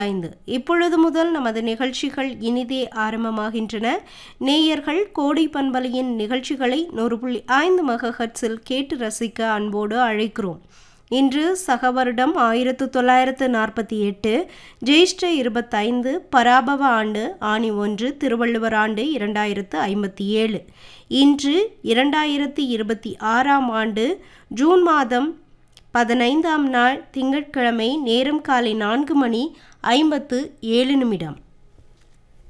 ஐந்து இப்பொழுது முதல் நமது நிகழ்ச்சிகள் இனிதே ஆரம்பமாகின்றன நேயர்கள் கோடை பண்பலையின் நிகழ்ச்சிகளை நூறு புள்ளி ஐந்து மகஹட்ஸில் கேட்டு ரசிக்க அன்போடு அழைக்கிறோம் இன்று சக வருடம் ஆயிரத்து தொள்ளாயிரத்து நாற்பத்தி எட்டு ஜேஷ்ட இருபத்தைந்து பராபவ ஆண்டு ஆணி ஒன்று திருவள்ளுவர் ஆண்டு இரண்டாயிரத்து ஐம்பத்தி ஏழு இன்று இரண்டாயிரத்தி இருபத்தி ஆறாம் ஆண்டு ஜூன் மாதம் பதினைந்தாம் நாள் திங்கட்கிழமை நேரம் காலை நான்கு மணி ஐம்பத்து ஏழு நிமிடம்